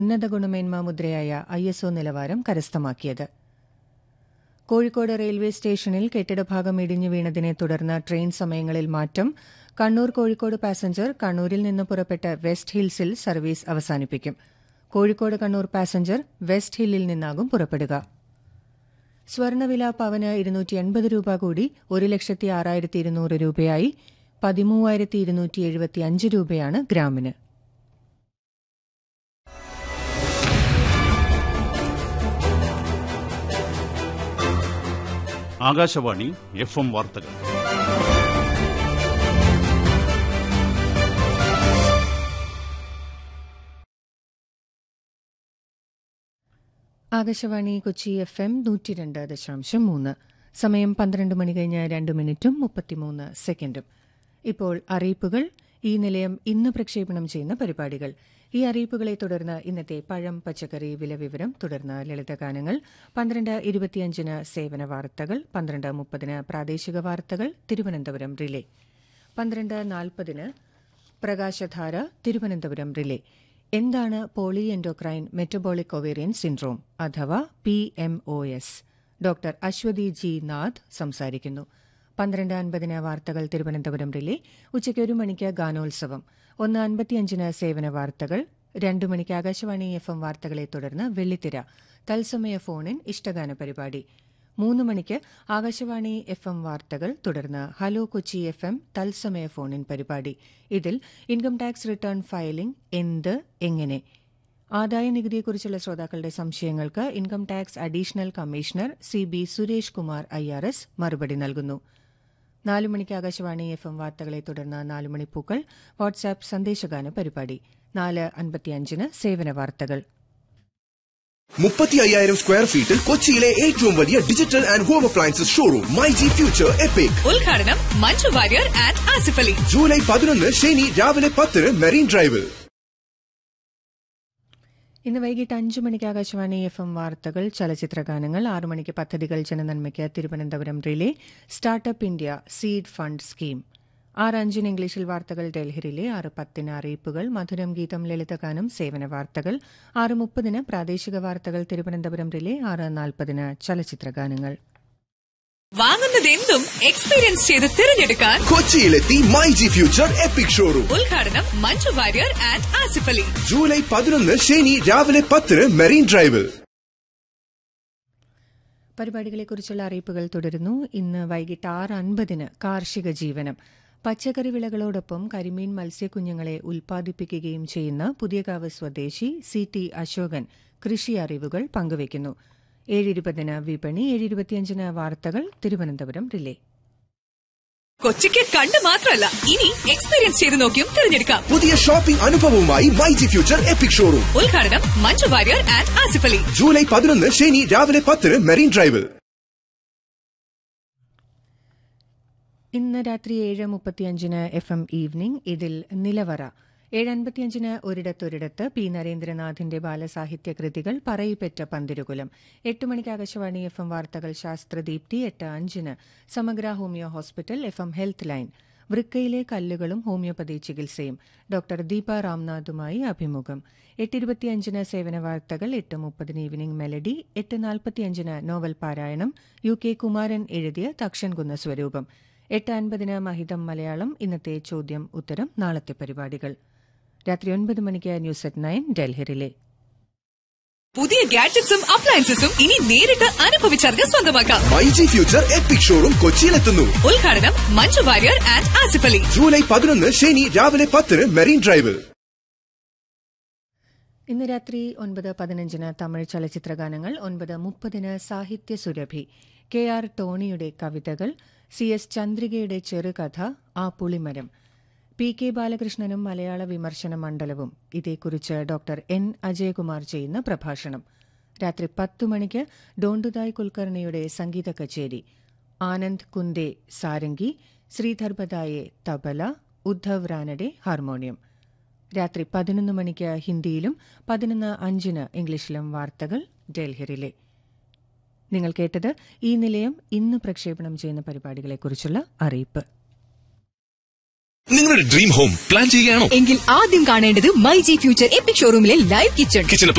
ഉന്നത ഗുണമേന്മ മുദ്രയായ I S O നിലവാരം കരസ്ഥമാക്കിയത് കോഴിക്കോട് റെയിൽവേ സ്റ്റേഷനിൽ കെട്ടിടഭാഗം ഇടിഞ്ഞു വീണതിനെ തുടർന്ന് ട്രെയിൻ സമയങ്ങളിൽ മാറ്റം കണ്ണൂർ കോഴിക്കോട് പാസഞ്ചർ കണ്ണൂരിൽ നിന്ന് പുറപ്പെട്ട് വെസ്റ്റ് ഹിൽസിൽ സർവീസ് അവസാനിപ്പിക്കും കോഴിക്കോട് കണ്ണൂർ പാസഞ്ചർ വെസ്റ്റ് ഹില്ലിൽ നിന്നാകും പുറപ്പെടുക സ്വർണ്ണവില പവന് ഇരുന്നൂറ്റി എൺപത് രൂപ കൂടി ഒരു ലക്ഷത്തി ആറായിരത്തി ഇരുന്നൂറ് രൂപയായി പതിമൂവായിരത്തി ഇരുന്നൂറ്റി എഴുപത്തി അഞ്ച് രൂപയാണ് ഗ്രാമിന് ആകാശവാണി എഫ് എം വാർത്തകൾ ആകാശവാണി കൊച്ചി എഫ് എം നൂറ്റി രണ്ട് ദശാംശം മൂന്ന് സമയം പന്ത്രണ്ട് മണി കഴിഞ്ഞ് രണ്ട് മിനിറ്റും മുപ്പത്തിമൂന്ന് സെക്കൻഡും ഇപ്പോൾ അറിയിപ്പുകൾ ഈ നിലയം ഇന്ന് പ്രക്ഷേപണം ചെയ്യുന്ന പരിപാടികൾ ഈ അറിയിപ്പുകളെ തുടർന്ന് ഇന്നത്തെ പഴം പച്ചക്കറി വില വിവരം തുടർന്ന് ലളിതഗാനങ്ങൾ പന്ത്രണ്ട് ഇരുപത്തിയഞ്ചിന് സേവന വാർത്തകൾ പന്ത്രണ്ട് മുപ്പതിന് പ്രാദേശിക വാർത്തകൾ തിരുവനന്തപുരം റിലേ പന്ത്രണ്ട് നാൽപ്പതിന് പ്രകാശധാര തിരുവനന്തപുരം റിലേ എന്താണ് poly endocrine metabolic ovarian syndrome അഥവാ P M O S doctor Aswathy G Nath സംസാരിക്കുന്നു പന്ത്രണ്ട് അൻപതിന് വാർത്തകൾ തിരുവനന്തപുരം റിലേ ഉച്ചയ്ക്ക് ഒരു മണിക്ക് ഗാനോത്സവം ഒന്ന് അൻപത്തിയഞ്ചിന് സേവന വാർത്തകൾ രണ്ടു മണിക്ക് ആകാശവാണി എഫ് എം വാർത്തകളെ തുടർന്ന് വെള്ളിത്തിര തത്സമയ ഫോണിൻ ഇഷ്ടഗാന പരിപാടി മൂന്ന് മണിക്ക് ആകാശവാണി എഫ് എം വാർത്തകൾ തുടർന്ന് ഹലോ കൊച്ചി എഫ് എം തത്സമയ ഫോണിൻ പരിപാടി ഇതിൽ ഇൻകം ടാക്സ് റിട്ടേൺ ഫയലിംഗ് എന്ത് എങ്ങനെ ആദായ നികുതിയെക്കുറിച്ചുള്ള ശ്രോതാക്കളുടെ സംശയങ്ങൾക്ക് income tax additional commissioner C B Suresh Kumar I R S മറുപടി നൽകുന്നു നാലു മണിക്ക് ആകാശവാണി എഫ് എം വാർത്തകളെ തുടർന്ന് നാലു മണിപ്പൂക്കൾ വാട്സാപ്പ് സന്ദേശഗാന പരിപാടി നാല് അൻപത്തിയഞ്ചിന് സേവന വാർത്തകൾ മുപ്പത്തി അയ്യായിരം സ്ക്വയർ ഫീറ്റിൽ കൊച്ചിയിലെ ഏറ്റവും വലിയ digital and home appliances showroom my G future epic ഉദ്ഘാടനം മഞ്ജു വാര്യർ ആൻഡ് ആസിഫ് അലി ജൂലൈ പതിനൊന്ന് ശനി രാവിലെ പത്തിന് മെറീൻ ഡ്രൈവിൽ ഇന്ന് വൈകിട്ട് അഞ്ചു മണിക്ക് ആകാശവാണി എഫ് എം വാർത്തകൾ ചലച്ചിത്ര ഗാനങ്ങൾ ആറു മണിക്ക് പദ്ധതികൾ ജനനന്മയ്ക്ക് Thiruvananthapuram relay startup India seed fund scheme ആറ് അഞ്ചിന് ഇംഗ്ലീഷിൽ വാർത്തകൾ ഡൽഹിയിലെ ആറ് പത്തിന് അറിയിപ്പുകൾ മധുരം ഗീതം ലളിതഗാനം സേവന വാർത്തകൾ ആറ് മുപ്പതിന് പ്രാദേശിക വാർത്തകൾ തിരുവനന്തപുരം റിലേ ആറ് നാൽപ്പതിന് ചലച്ചിത്ര ഗാനങ്ങൾ വാങ്ങുന്നതെന്തും എക്സ്പീരിയൻസ് ചെയ്ത് തിരഞ്ഞെടുക്കാൻ കൊച്ചിയിലെത്തി my G future epic showroom ഉദ്ഘാടനം മഞ്ജു വാര്യർ ആൻഡ് ആസിഫ് അലി ജൂലൈ പതിനൊന്ന് ശനി രാവിലെ പത്തിന് മെറീൻ ഡ്രൈവിൽ പരിപാടികളെക്കുറിച്ചുള്ള അറിയിപ്പുകൾ തുടരുന്നു ഇന്ന് വൈകിട്ട് ആറ് അൻപതിന് കാർഷിക ജീവനം പച്ചക്കറി വിളകളോടൊപ്പം കരിമീൻ മത്സ്യക്കുഞ്ഞുങ്ങളെ ഉൽപ്പാദിപ്പിക്കുകയും ചെയ്യുന്ന പുതിയകാവ് സ്വദേശി സി ടി അശോകൻ കൃഷി അറിവുകൾ പങ്കുവയ്ക്കുന്നു ഏഴിരുപതിന് വിപണി ഏഴിരുപത്തിയഞ്ചിന് വാർത്തകൾ തിരുവനന്തപുരം റിലേ കൊച്ചിക്ക് കണ്ട് മാത്രമല്ല ഇനി എക്സ്പീരിയൻസ് ചെയ്ത് നോക്കിയും തിരഞ്ഞെടുക്കാം പുതിയ ഷോപ്പിംഗ് അനുഭവവുമായി my G future epic showroom ഉദ്ഘാടനം മഞ്ജു വാര്യർ ആൻഡ് ആസിഫ് അലി ജൂലൈ പതിനൊന്ന് ശനി രാവിലെ പത്തിന് മെറീൻ ഡ്രൈവിൽ ഇന്ന് രാത്രി ഏഴ് മുപ്പത്തിയഞ്ചിന് എഫ് എം ഈവനിംഗ് ഇതിൽ നിലവറ ഏഴ് അൻപത്തിയഞ്ചിന് ഒരിടത്തൊരിടത്ത് പി നരേന്ദ്രനാഥിന്റെ ബാലസാഹിത്യ കൃതികൾ പറയിപ്പെറ്റ പന്തിരുകുലം എട്ട് മണിക്ക് ആകാശവാണി എഫ് എം വാർത്തകൾ ശാസ്ത്രദീപ്തി എട്ട് അഞ്ചിന് സമഗ്ര homoeo hospital F M health line വൃക്കയിലെ കല്ലുകളും ഹോമിയോപ്പതി ചികിത്സയും ഡോക്ടർ ദീപ രാംനാഥുമായി അഭിമുഖം എട്ടിരുപത്തിയഞ്ചിന് സേവന വാർത്തകൾ എട്ട് മുപ്പതിന് ഈവനിംഗ് മെലഡി എട്ട് നാൽപ്പത്തിയഞ്ചിന് നോവൽ പാരായണം യു കെ കുമാരൻ എഴുതിയ തക്ഷൻകുന്ന സ്വരൂപം എട്ട് അൻപതിന് മഹിതം മലയാളം ഇന്നത്തെ ചോദ്യം ഉത്തരം നാളത്തെ പരിപാടികൾ രാത്രി ഒൻപത് മണിക്ക് ന്യൂസ് അറ്റ് നയൻ ഡൽഹിയിലെ പുതിയ ഗാഡ്ജറ്റ്സും അപ്ലയൻസസും ഇനി നേരിട്ട് അനുഭവിച്ചറിഞ്ഞ് സ്വന്തമാക്കാം my G future epic showroom കൊച്ചിയിലെത്തുന്നു ഉദ്ഘാടനം മഞ്ജു വാര്യർ ആൻഡ് ആസിഫ് അലി ജൂലൈ പതിനൊന്ന് ശനി രാവിലെ പത്തിന് മെറീൻ ഡ്രൈവിൽ ഇന്ന് രാത്രി ഒൻപത് പതിനഞ്ചിന് തമിഴ് ചലച്ചിത്ര ഗാനങ്ങൾ ഒൻപത് മുപ്പതിന് സാഹിത്യ സുരഭി കെ ആർ ടോണിയുടെ കവിതകൾ സി എസ് ചന്ദ്രികയുടെ ചെറുകഥ ആ പുളിമരം പി കെ ബാലകൃഷ്ണനും മലയാള വിമർശന മണ്ഡലവും ഇതേക്കുറിച്ച് ഡോക്ടർ എൻ അജയകുമാർ ചെയ്യുന്ന പ്രഭാഷണം രാത്രി പത്തു മണിക്ക് ഡോണ്ടുദായ് കുൽക്കർണിയുടെ സംഗീത കച്ചേരി ആനന്ദ് കുന്ദെ സാരംഗി ശ്രീധർ ബദായെ തബല ഉദ്ധവ് റാനഡെ ഹാർമോണിയം രാത്രി പതിനൊന്ന് മണിക്ക് ഹിന്ദിയിലും പതിനൊന്ന് അഞ്ചിന് ഇംഗ്ലീഷിലും വാർത്തകൾ ഡൽഹിയിലെ നിങ്ങൾ കേട്ടത് ഈ നിലയം ഇന്ന് പ്രക്ഷേപണം ചെയ്യുന്ന പരിപാടികളെക്കുറിച്ചുള്ള അറിയിപ്പ് നിങ്ങളുടെ ഡ്രീം ഹോം പ്ലാൻ ചെയ്യുകയാണോ എങ്കിൽ ആദ്യം കാണേണ്ടത് മൈ ജി ഫ്യൂച്ചർ എപ്പിക് ഷോറൂമിലെ ലൈവ് കിച്ചൺ കിച്ചൺ